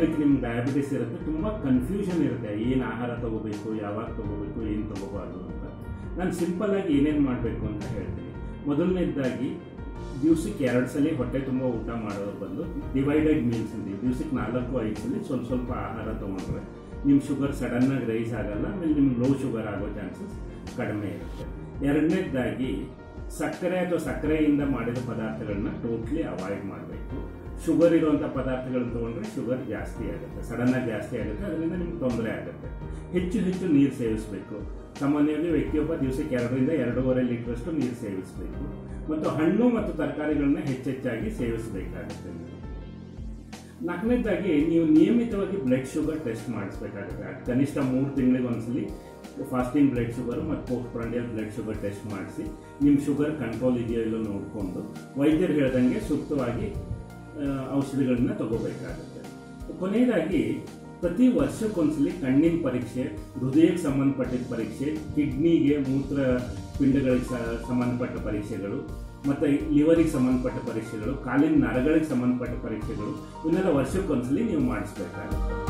ಜನಕ್ಕೆ ನಿಮ್ಗೆ ಡಯಾಬಿಟಿಸ್ ಇರುತ್ತೆ ತುಂಬ ಕನ್ಫ್ಯೂಷನ್ ಇರುತ್ತೆ ಏನು ಆಹಾರ ತಗೋಬೇಕು ಯಾವಾಗ ತಗೋಬೇಕು ಏನು ತಗೋಬಾರ್ದು ಅಂತ ನಾನು ಸಿಂಪಲ್ಲಾಗಿ ಏನೇನು ಮಾಡಬೇಕು ಅಂತ ಹೇಳ್ತೀನಿ ಮೊದಲನೇದಾಗಿ ದಿವ್ಸಕ್ಕೆ ಎರಡು ಸಲ ಹೊಟ್ಟೆ ತುಂಬ ಊಟ ಮಾಡೋದ್ರ ಬದಲು ಡಿವೈಡೆಡ್ ಮೀಲ್ಸ್ ಅಂತೀವಿ ದಿವ್ಸಕ್ಕೆ ನಾಲ್ಕು ಐದು ಸಲ ಸ್ವಲ್ಪ ಸ್ವಲ್ಪ ಆಹಾರ ತೊಗೊಂಡ್ರೆ ನಿಮ್ಮ ಶುಗರ್ ಸಡನ್ನಾಗಿ ರೈಸ್ ಆಗಲ್ಲ ಆಮೇಲೆ ನಿಮ್ಗೆ ಲೋ ಶುಗರ್ ಆಗೋ ಚಾನ್ಸಸ್ ಕಡಿಮೆ ಇರುತ್ತೆ ಎರಡನೇದಾಗಿ ಸಕ್ಕರೆ ಅಥವಾ ಸಕ್ಕರೆಯಿಂದ ಮಾಡಿದ ಪದಾರ್ಥಗಳನ್ನ ಟೋಟ್ಲಿ ಅವಾಯ್ಡ್ ಮಾಡಬೇಕು ಶುಗರ್ ಇರುವಂಥ ಪದಾರ್ಥಗಳನ್ನ ತೊಗೊಂಡ್ರೆ ಶುಗರ್ ಜಾಸ್ತಿ ಆಗುತ್ತೆ ಸಡನ್ನಾಗಿ ಜಾಸ್ತಿ ಆಗುತ್ತೆ ಅದರಿಂದ ನಿಮ್ಗೆ ತೊಂದರೆ ಆಗುತ್ತೆ ಹೆಚ್ಚು ಹೆಚ್ಚು ನೀರು ಸೇವಿಸಬೇಕು ಸಾಮಾನ್ಯವಾಗಿ ವ್ಯಕ್ತಿಯೊಬ್ಬ ದಿವಸಕ್ಕೆ ಎರಡರಿಂದ ಎರಡೂವರೆ ಲೀಟ್ರಷ್ಟು ನೀರು ಸೇವಿಸಬೇಕು ಮತ್ತು ಹಣ್ಣು ಮತ್ತು ತರಕಾರಿಗಳನ್ನ ಹೆಚ್ಚೆಚ್ಚಾಗಿ ಸೇವಿಸಬೇಕಾಗುತ್ತೆ ನೀವು ನಾಲ್ಕನೇದಾಗಿ ನೀವು ನಿಯಮಿತವಾಗಿ ಬ್ಲಡ್ ಶುಗರ್ ಟೆಸ್ಟ್ ಮಾಡಿಸ್ಬೇಕಾಗುತ್ತೆ ಅದ್ ಕನಿಷ್ಠ ಮೂರು ತಿಂಗಳಿಗೆ ಒಂದ್ಸಲಿ ಫಾಸ್ಟಿಂಗ್ ಬ್ಲಡ್ ಶುಗರ್ ಮತ್ತು post prandial blood sugar test ಮಾಡಿಸಿ ನಿಮ್ಮ ಶುಗರ್ ಕಂಟ್ರೋಲ್ ಇದೆಯೋ ಇಲ್ಲೋ ನೋಡಿಕೊಂಡು ವೈದ್ಯರು ಹೇಳ್ದಂಗೆ ಸೂಕ್ತವಾಗಿ ಆ, ಔಷಧಿಗಳನ್ನ ತಗೋಬೇಕಾಗುತ್ತೆ ಕೊನೆಯದಾಗಿ ಪ್ರತಿ ವರ್ಷಕ್ಕೊಂದ್ಸಲಿ ಕಣ್ಣಿನ ಪರೀಕ್ಷೆ ಹೃದಯಕ್ಕೆ ಸಂಬಂಧಪಟ್ಟಿದ್ದ ಪರೀಕ್ಷೆ ಕಿಡ್ನಿಗೆ ಮೂತ್ರ ಪಿಂಡಗಳಿಗೆ ಸ- ಸಂಬಂಧಪಟ್ಟ ಪರೀಕ್ಷೆಗಳು ಮತ್ತು ಲಿವರಿಗೆ ಸಂಬಂಧಪಟ್ಟ ಪರೀಕ್ಷೆಗಳು ಕಾಲಿನ ನರಗಳಿಗೆ ಸಂಬಂಧಪಟ್ಟ ಪರೀಕ್ಷೆಗಳು ಇವನ್ನೆಲ್ಲ ವರ್ಷಕ್ಕೊಂದ್ಸಲಿ ನೀವು ಮಾಡಿಸ್ಬೇಕಾಗುತ್ತೆ